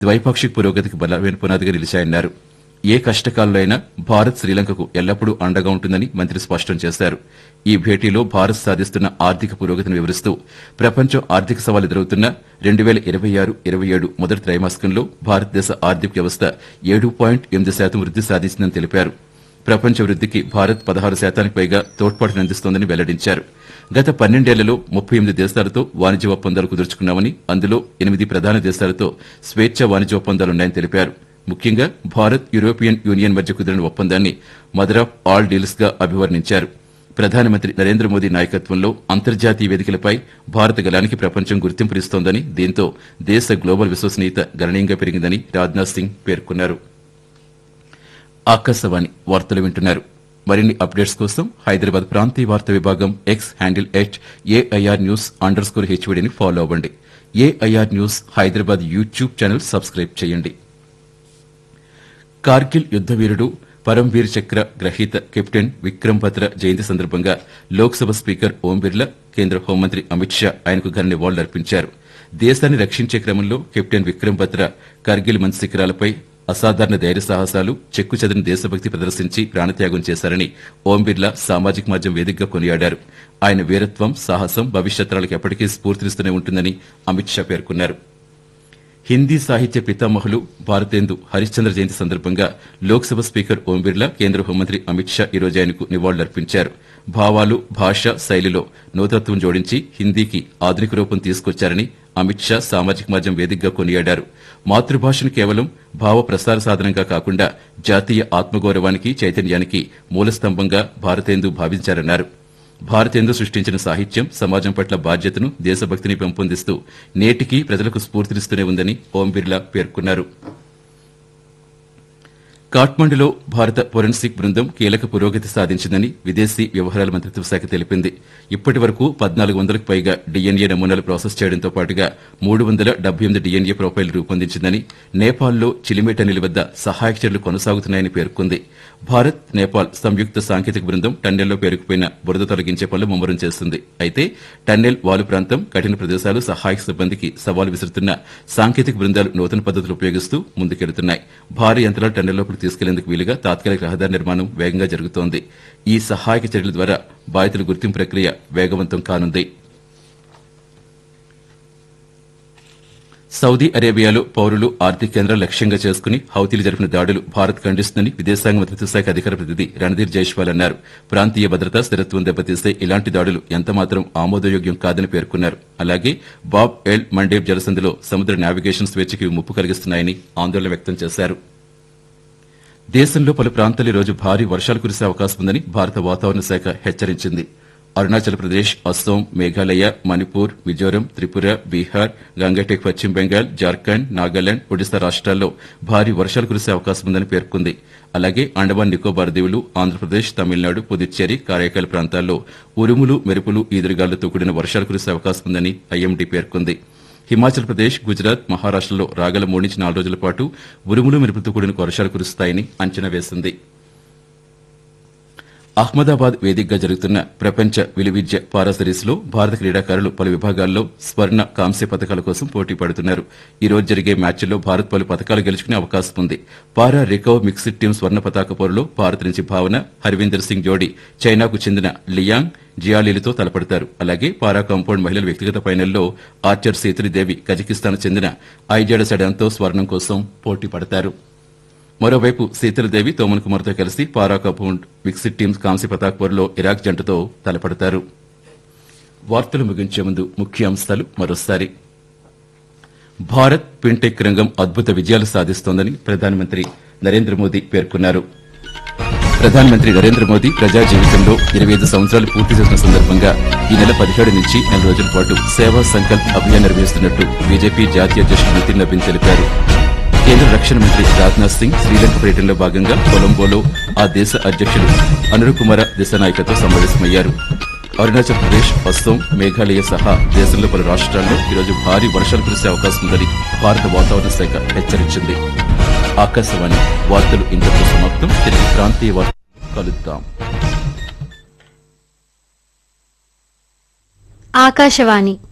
ద్వైపాక్షిక పురోగతికి బలమైన పునాదిగా నిలిచాయన్నారు ఏ కష్టకాలంలో అయినా భారత్ శ్రీలంకకు ఎల్లప్పుడూ అండగా ఉంటుందని మంత్రి స్పష్టం చేశారు ఈ భేటీలో భారత్ సాధిస్తున్న ఆర్థిక పురోగతిని వివరిస్తూ ప్రపంచం ఆర్థిక సవాలు ఎదురవుతున్న రెండు వేల ఇరవై ఆరు ఇరవై ఏడు మొదటి త్రైమాసికంలో భారతదేశ ఆర్థిక వ్యవస్థ ఏడు పాయింట్ ఎనిమిది శాతం వృద్ది సాధించిందని తెలిపారు ప్రపంచ వృద్దికి భారత్ పదహారు శాతానికి పైగా తోడ్పాటును అందిస్తోందని వెల్లడించారు గత పన్నెండేళ్లలో ముప్పై ఎనిమిది దేశాలతో వాణిజ్య ఒప్పందాలు కుదుర్చుకున్నామని అందులో ఎనిమిది ప్రధాన దేశాలతో స్వేచ్ఛ వాణిజ్య ఒప్పందాలున్నాయని తెలిపారు ముఖ్యంగా భారత్ యూరోపియన్ యూనియన్ మధ్య కుదిరిన ఒప్పందాన్ని మదర్ ఆఫ్ ఆల్ డీల్స్ గా అభివర్ణించారు ప్రధానమంత్రి నరేంద్ర మోదీ నాయకత్వంలో అంతర్జాతీయ వేదికలపై భారత గలానికి ప్రపంచం గుర్తింపునిస్తోందని దీంతో దేశ గ్లోబల్ విశ్వసనీయత గణనీయంగా పెరిగిందని రాజ్నాథ్ సింగ్ పేర్కొన్నారు ఆకాశవాణి వార్తలు వింటున్నారు మరిన్ని అప్డేట్స్ కోసం హైదరాబాద్ ప్రాంతీయ వార్తా విభాగం X handle at AIR news underscore స్కోర్ హెచ్వీడీని ఫాలో అవ్వండి AIR news Hyderabad YouTube channel subscribe చేయండి కార్గిల్ యుద్ద వీరుడు పరంవీర్ చక్ర గ్రహీత కెప్టెన్ విక్రమ్ భద్ర జయంతి సందర్భంగా లోక్సభ స్పీకర్ ఓం బిర్లా కేంద్ర హోంమంత్రి అమిత్ షా ఆయనకు ఘన నివాళులర్పించారు దేశాన్ని రక్షించే క్రమంలో కెప్టెన్ విక్రమ్ భద్ర కార్గిల్ మంచి శిఖరాలపై అసాధారణ ధైర్య సాహసాలు చెక్కు చెదిరిన దేశభక్తి ప్రదర్శించి ప్రాణత్యాగం చేశారని ఓం బిర్లా సామాజిక మాధ్యమం వేదికగా కొనియాడారు ఆయన వీరత్వం సాహసం భవిష్యత్ తరాలకు ఎప్పటికీ స్ఫూర్తినిస్తూనే ఉంటుందని అమిత్ షా పేర్కొన్నారు హిందీ సాహిత్య పితామహులు భారతేందు హరిశ్చంద్ర జయంతి సందర్భంగా లోక్సభ స్పీకర్ ఓం బిర్లా కేంద్ర హోంమంత్రి అమిత్ షా ఈ రోజు ఆయనకు నివాళులర్పించారు భావాలు భాష శైలిలో నూతనత్వం జోడించి హిందీకి ఆధునిక రూపం తీసుకొచ్చారని అమిత్ షా సామాజిక మాధ్యమం వేదికగా కొనియాడారు మాతృభాషను కేవలం భావ ప్రసార సాధనంగా కాకుండా జాతీయ ఆత్మగౌరవానికి చైతన్యానికి మూలస్తంభంగా భారతేందు భావించారన్నారు భారతేందు సృష్టించిన సాహిత్యం సమాజం పట్ల బాధ్యతను దేశభక్తిని పెంపొందిస్తూ నేటికి ప్రజలకు స్ఫూర్తినిస్తూనే ఉందని ఓం బిర్లా పేర్కొన్నారు కాఠ్మండులో భారత ఫోరెన్సిక్ బృందం కీలక పురోగతి సాధించిందని విదేశీ వ్యవహారాల మంత్రిత్వ శాఖ తెలిపింది ఇప్పటి వరకు పద్నాలుగు వందలకు పైగా డీఎన్ఏ నమూనాలు ప్రాసెస్ చేయడంతో పాటుగా మూడు వందల డెబ్బై ఎనిమిది డీఎన్ఏ ప్రొఫైల్ రూపొందించిందని నేపాల్లో చిలిమేటనిల్ వద్ద సహాయక చర్యలు కొనసాగుతున్నాయని పేర్కొంది భారత్ నేపాల్ సంయుక్త సాంకేతిక బృందం టన్నెల్లో పేరుకుపోయిన బురద తొలగించే పనులు ముమ్మరం చేస్తుంది అయితే టన్నెల్ వాలు ప్రాంతం కఠిన ప్రదేశాలు సహాయక సిబ్బందికి సవాలు విసురుతున్న సాంకేతిక బృందాలు నూతన పద్దతులు ఉపయోగిస్తూ ముందుకెడుతున్నాయి భారీ యంత్రాలు టన్నెల్లోకి తీసుకెళ్లేందుకు వీలుగా తాత్కాలిక రహదారి నిర్మాణం వేగంగా జరుగుతోంది ఈ సహాయక చర్యల ద్వారా బాధితుల గుర్తింపు ప్రక్రియ వేగవంతం కానుంది సౌదీ అరేబియాలో పౌరులు ఆర్థిక కేంద్రాలు లక్ష్యంగా చేసుకుని హౌతీలు జరిపిన దాడులు భారత్ ఖండిస్తుందని విదేశాంగ మంత్రిత్వ శాఖ అధికార ప్రతినిధి రణధీర్ జైష్వాల్ అన్నారు ప్రాంతీయ భద్రత స్థిరత్వం దెబ్బతీస్తే ఇలాంటి దాడులు ఎంతమాత్రం ఆమోదయోగ్యం కాదని పేర్కొన్నారు అలాగే బాబ్ ఎల్ మండేబ్ జలసంధిలో సముద్ర నావిగేషన్ స్వేచ్ఛకి ముప్పు కలిగిస్తున్నాయని ఆందోళన వ్యక్తం చేశారు దేశంలో పలు ప్రాంతాలు ఈ రోజు భారీ వర్షాలు కురిసే అవకాశం ఉందని భారత వాతావరణ శాఖ హెచ్చరించింది అరుణాచల్ ప్రదేశ్ అస్సోం మేఘాలయ మణిపూర్ మిజోరం త్రిపుర బీహార్ గంగటెక్ పశ్చిమ బెంగాల్ జార్ఖండ్ నాగాలాండ్ ఒడిశా రాష్ట్రాల్లో భారీ వర్షాలు కురిసే అవకాశం ఉందని పేర్కొంది అలాగే అండమాన్ నికోబార్ దీవులు ఆంధ్రప్రదేశ్ తమిళనాడు పుదుచ్చేరి కారైకాల్ ప్రాంతాల్లో ఉరుములు మెరుపులు ఈదురుగాలులతో కూడిన వర్షాలు కురిసే అవకాశం ఉందని ఐఎండీ పేర్కొంది హిమాచల్ ప్రదేశ్ గుజరాత్ మహారాష్టలో రాగల మూడు నుంచి నాలుగు రోజుల పాటు ఉరుములు మెరుపులతో కూడిన వర్షాలు కురుస్తాయని అంచనా వేసింది అహ్మదాబాద్ వేదికగా జరుగుతున్న ప్రపంచ విలువిద్య పారా సిరీస్ లో భారత క్రీడాకారులు పలు విభాగాల్లో స్వర్ణ కాంస్య పథకాల కోసం పోటీ పడుతున్నారు ఈ రోజు జరిగే మ్యాచ్ల్లో భారత్ పలు పథకాలు గెలుచుకునే అవకాశం ఉంది పారా రికవ్ మిక్స్డ్ టీం స్వర్ణ పతాక పోరులో భారత్ నుంచి భావన హర్వీందర్ సింగ్ జోడీ చైనాకు చెందిన లియాంగ్ జియాలీలతో తలపడతారు అలాగే పారా కాంపౌండ్ మహిళల వ్యక్తిగత ఫైనల్లో ఆర్చర్ సీతరిదేవి కజకిస్తాన్ చెందిన ఐజాడ సెడాన్తో స్వర్ణం కోసం పోటీ పడతారు మరోవైపు సీతలదేవి తోమన్ కుమార్తో కలిసి పారా కాంపౌండ్ మిక్స్డ్ టీమ్స్ కాంస్య పతాక్ పోరులో ఇరాక్ జంటతో తలపడతారు వార్తలు ముగించే ముందు ముఖ్యాంశాలు మరోసారి భారత్ ఫిన్టెక్ రంగం అద్భుత విజయాలు సాధిస్తోందని ప్రధానమంత్రి నరేంద్ర మోదీ పేర్కొన్నారు ప్రధానమంత్రి నరేంద్ర మోదీ ప్రజా జీవితంలో ఇరవై ఐదు సంవత్సరాలు పూర్తి చేసిన సందర్భంగా ఈ నెల పదిహేడు నుంచి నెల రోజుల పాటు సేవా సంకల్ప్ అభియాన్ నిర్వహిస్తున్నట్టు బీజేపీ జాతీయ అధ్యక్షుడు నితిన్ నవీన్ తెలిపారు కేంద్ర రక్షణ మంత్రి రాజ్నాథ్ సింగ్ శ్రీలంక పర్యటనలో భాగంగా కొలంబోలో ఆ దేశ అధ్యక్షుడు అనురు కుమార దిశనాయకతో సమావేశమయ్యారు అరుణాచల్ ప్రదేశ్ అస్సోం మేఘాలయ సహా దేశంలో పలు రాష్ట్రాల్లో ఈరోజు భారీ వర్షాలు కురిసే అవకాశం ఉందని భారత వాతావరణ శాఖ హెచ్చరించింది ఆకాశవాణి వార్తలు ఇంతకు సమాప్తం తిరిగి ప్రాంతీయ వార్తలు కలుద్దాం ఆకాశవాణి